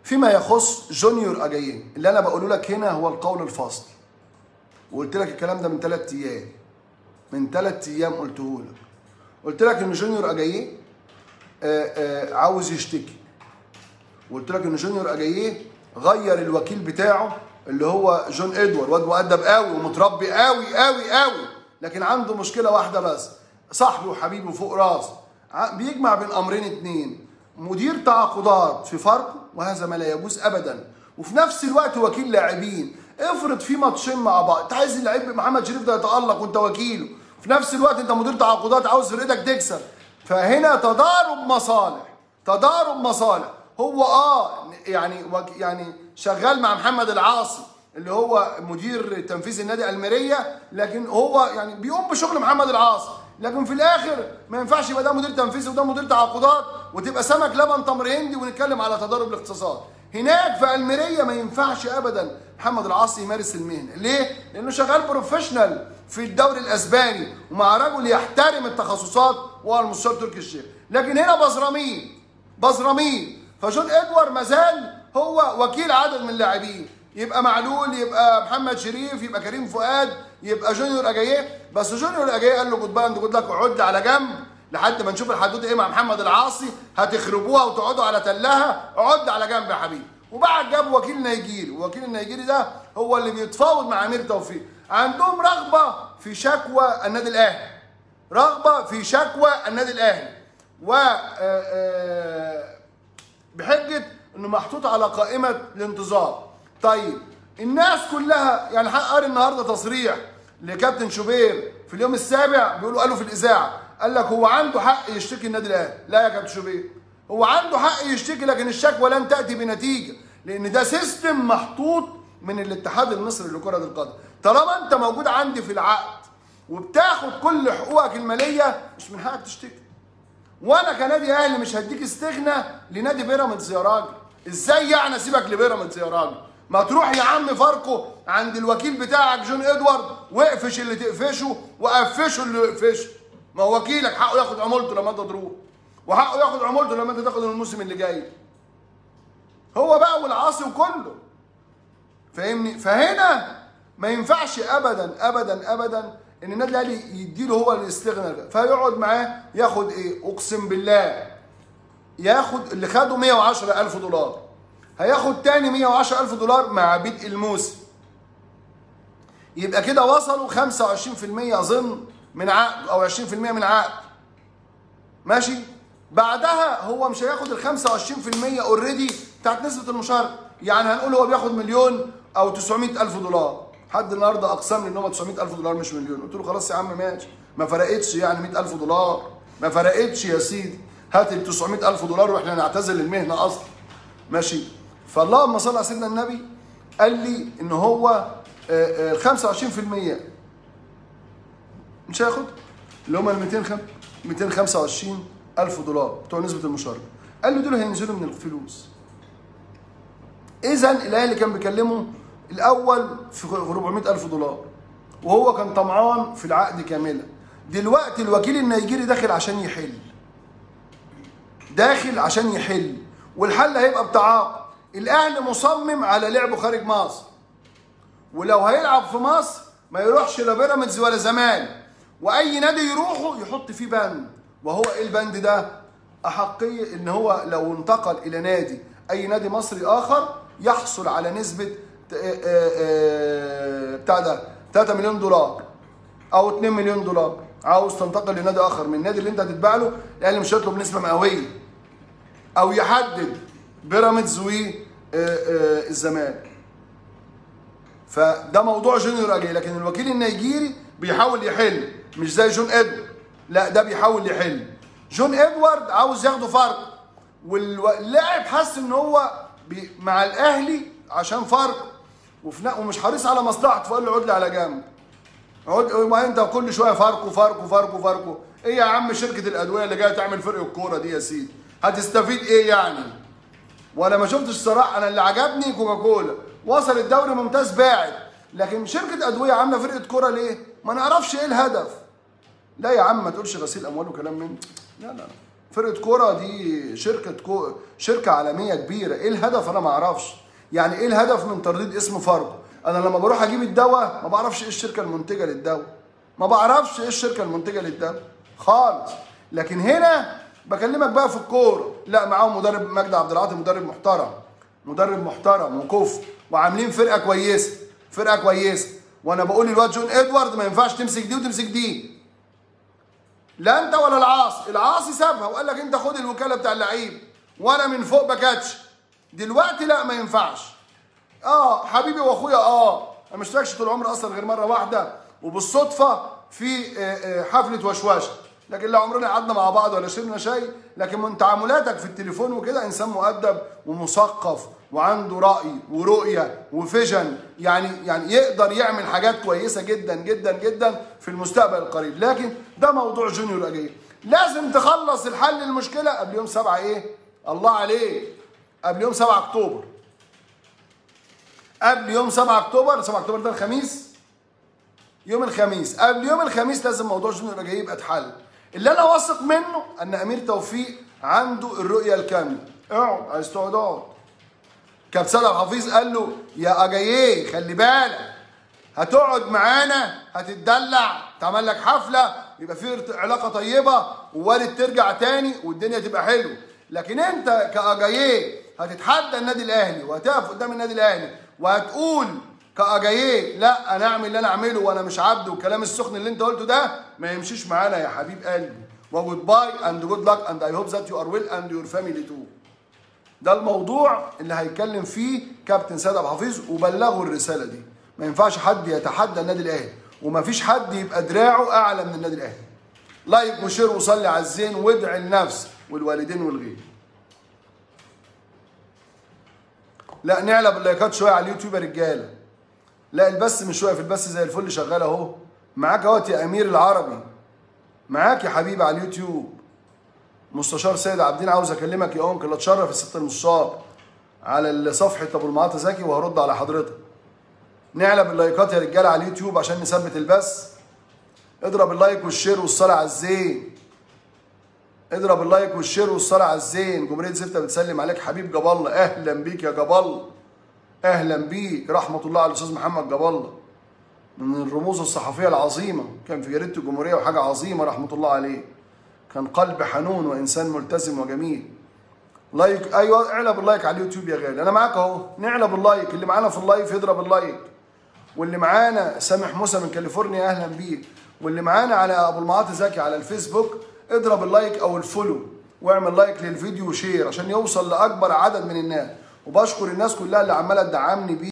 فيما يخص جونيور اجايين اللي انا بقوله لك هنا هو القول الفاصل وقلت لك الكلام ده من ثلاث ايام من ثلاث ايام قلته لك قلت لك ان جونيور اجاييه آه، آه، عاوز يشتكي وقلت لك ان جونيور اجاييه غير الوكيل بتاعه اللي هو جون ادوار واد مؤدب قوي ومتربي قوي قوي قوي لكن عنده مشكله واحده بس صاحبي وحبيبي فوق راسه ع- بيجمع بين امرين اتنين مدير تعاقدات في فرق وهذا ما لا يجوز ابدا وفي نفس الوقت وكيل لاعبين افرض في ماتشين مع بعض انت عايز اللعيب محمد شريف ده يتالق وانت وكيله في نفس الوقت انت مدير تعاقدات عاوز فرقتك تكسب فهنا تضارب مصالح تضارب مصالح هو اه يعني وك- يعني شغال مع محمد العاصي اللي هو مدير تنفيذي النادي الميريا لكن هو يعني بيقوم بشغل محمد العاصي لكن في الاخر ما ينفعش يبقى ده مدير تنفيذي وده مدير تعاقدات وتبقى سمك لبن تمر هندي ونتكلم على تضارب الاقتصاد هناك في الميريا ما ينفعش ابدا محمد العاصي يمارس المهنه ليه لانه شغال بروفيشنال في الدوري الاسباني ومع رجل يحترم التخصصات وهو المستشار تركي الشيخ لكن هنا بزرامين بزرامين فجون ادوار مازال هو وكيل عدد من اللاعبين يبقى معلول يبقى محمد شريف يبقى كريم فؤاد يبقى جونيور اجاييه بس جونيور اجاييه قال له جود باي جود لك اقعد لي على جنب لحد ما نشوف الحدوته ايه مع محمد العاصي هتخربوها وتقعدوا على تلها اقعد على جنب يا حبيبي وبعد جاب وكيل نيجيري والوكيل النيجيري ده هو اللي بيتفاوض مع امير توفيق عندهم رغبه في شكوى النادي الاهلي رغبه في شكوى النادي الاهلي و آه، آه، بحجه انه محطوط على قائمه الانتظار طيب الناس كلها يعني قاري النهارده تصريح لكابتن شوبير في اليوم السابع بيقولوا قالوا في الاذاعه قال لك هو عنده حق يشتكي النادي الاهلي لا يا كابتن شوبير هو عنده حق يشتكي لكن الشكوى لن تاتي بنتيجه لان ده سيستم محطوط من الاتحاد المصري لكره القدم طالما انت موجود عندي في العقد وبتاخد كل حقوقك الماليه مش من حقك تشتكي وانا كنادي اهلي مش هديك استغنى لنادي بيراميدز يا راجل ازاي يعني اسيبك لبيراميدز يا راجل ما تروح يا عم فاركو عند الوكيل بتاعك جون ادوارد واقفش اللي تقفشه وقفشه اللي يقفشه ما هو وكيلك حقه ياخد عمولته لما انت تروح وحقه ياخد عمولته لما انت تاخد الموسم اللي جاي هو بقى والعاصي وكله فاهمني فهنا ما ينفعش ابدا ابدا ابدا ان النادي الاهلي يديله هو الاستغناء فيقعد معاه ياخد ايه اقسم بالله ياخد اللي خده 110000 دولار هياخد تاني 110000 دولار مع بدء الموسم يبقى كده وصلوا 25% اظن من عقد او 20% من عقد ماشي بعدها هو مش هياخد ال 25% اوريدي بتاعت نسبه المشاركه يعني هنقول هو بياخد مليون او 900 الف دولار حد النهارده اقسم لي ان هو 900 الف دولار مش مليون قلت له خلاص يا عم ماشي ما فرقتش يعني 100 الف دولار ما فرقتش يا سيدي هات ال 900 الف دولار واحنا نعتزل المهنه اصلا ماشي فاللهم صل على سيدنا النبي قال لي ان هو آه، آه، ال 25% مش هياخد اللي هم ال 200 225 الف دولار بتوع نسبه المشاركه قال له دول هينزلوا من الفلوس اذا الاهلي كان بيكلمه الاول في 400 الف دولار وهو كان طمعان في العقد كاملا دلوقتي الوكيل النيجيري داخل عشان يحل داخل عشان يحل والحل هيبقى بتعاقد الاهلي مصمم على لعبه خارج مصر ولو هيلعب في مصر ما يروحش لا بيراميدز ولا زمان واي نادي يروحه يحط فيه بند وهو ايه البند ده احقيه ان هو لو انتقل الى نادي اي نادي مصري اخر يحصل على نسبه ت- آه، آه، بتاع ده 3 مليون دولار او 2 مليون دولار عاوز تنتقل لنادي اخر من النادي اللي انت هتتباع له الاهلي مش هيطلب نسبه مئويه او يحدد بيراميدز والزمالك فده موضوع جونيور اجي لكن الوكيل النيجيري بيحاول يحل مش زي جون ادوارد لا ده بيحاول يحل جون ادوارد عاوز ياخده فرق واللاعب حس ان هو بي مع الاهلي عشان فرق وفي نا- ومش حريص على مصلحته فقال له اقعد لي على جنب اقعد ما انت كل شويه فاركو فاركو فاركو فاركو ايه يا عم شركه الادويه اللي جايه تعمل فرق الكوره دي يا سيدي هتستفيد ايه يعني وانا ما شفتش صراحه انا اللي عجبني كوكاكولا وصل الدوري ممتاز باعت لكن شركه ادويه عامله فرقه كوره ليه ما نعرفش ايه الهدف لا يا عم ما تقولش غسيل اموال وكلام من لا لا لا فرقه كوره دي شركه كو شركه عالميه كبيره ايه الهدف انا ما اعرفش يعني ايه الهدف من ترديد اسم فاركو انا لما بروح اجيب الدواء ما بعرفش ايه الشركه المنتجه للدواء ما بعرفش ايه الشركه المنتجه للدواء خالص لكن هنا بكلمك بقى في الكوره لا معاهم مدرب مجدي عبد العاطي مدرب محترم مدرب محترم وكفء وعاملين فرقه كويسه فرقه كويسه وانا بقول للواد جون ادوارد ما ينفعش تمسك دي وتمسك دي لا انت ولا العاصي العاصي سابها وقال لك انت خد الوكاله بتاع اللعيب وانا من فوق بكاتش دلوقتي لا ما ينفعش اه حبيبي واخويا اه انا ما اشتركش طول عمري اصلا غير مره واحده وبالصدفه في آه، آه، حفله وشوشه لكن لا عمرنا قعدنا مع بعض ولا شربنا شاي لكن من تعاملاتك في التليفون وكده انسان مؤدب ومثقف وعنده راي ورؤيه وفيجن يعني يعني يقدر يعمل حاجات كويسه جدا جدا جدا في المستقبل القريب لكن ده موضوع جونيور اجاي لازم تخلص الحل المشكله قبل يوم 7 ايه الله عليك قبل يوم 7 اكتوبر قبل يوم 7 اكتوبر 7 اكتوبر ده الخميس يوم الخميس قبل يوم الخميس لازم موضوع جونيور اجاي يبقى اتحل اللي انا واثق منه ان امير توفيق عنده الرؤيه الكامله اقعد عايز تقعد اقعد كابتن سيد الحفيظ قال له يا اجاييه خلي بالك هتقعد معانا هتتدلع تعمل لك حفله يبقى في ارت- علاقه طيبه ووارد ترجع تاني والدنيا تبقى حلوه لكن انت كاجاييه هتتحدى النادي الاهلي وهتقف قدام النادي الاهلي وهتقول كاجاييه لا انا اعمل اللي انا اعمله وانا مش عبد والكلام السخن اللي انت قلته ده ما يمشيش معانا يا حبيب قلبي وجود باي اند جود luck اند اي هوب ذات يو ار ويل اند يور فاميلي تو ده الموضوع اللي هيتكلم فيه كابتن سيد ابو حفيظ وبلغوا الرساله دي ما ينفعش حد يتحدى النادي الاهلي وما فيش حد يبقى دراعه اعلى من النادي الاهلي لايك وشير وصلي على الزين وادعي النفس والوالدين والغير لا نعلى باللايكات شويه على اليوتيوب يا رجاله لا البث مش واقف البث زي الفل شغال اهو معاك اهوت يا امير العربي معاك يا حبيبي على اليوتيوب مستشار سيد عابدين عاوز اكلمك يا انكل اتشرف الست المستشار على صفحه ابو المعاطي زكي وهرد على حضرتك نعلى باللايكات يا رجاله على اليوتيوب عشان نثبت البث اضرب اللايك والشير والصلاه على الزين اضرب اللايك والشير والصلاه على الزين جمهوريه زفته بتسلم عليك حبيب جاب الله اهلا بيك يا جاب الله اهلا بيك رحمه الله على الاستاذ محمد جاب الله من الرموز الصحفيه العظيمه كان في جريده الجمهوريه وحاجه عظيمه رحمه الله عليه كان قلب حنون وانسان ملتزم وجميل لايك ايوه اعلى باللايك على اليوتيوب يا غالي انا معاك اهو نعلى باللايك اللي معانا في اللايف يضرب اللايك واللي معانا سامح موسى من كاليفورنيا اهلا بيك واللي معانا على ابو المعاطي زكي على الفيسبوك اضرب اللايك او الفولو واعمل لايك للفيديو وشير عشان يوصل لاكبر عدد من الناس وبشكر الناس كلها اللي عماله تدعمني بيه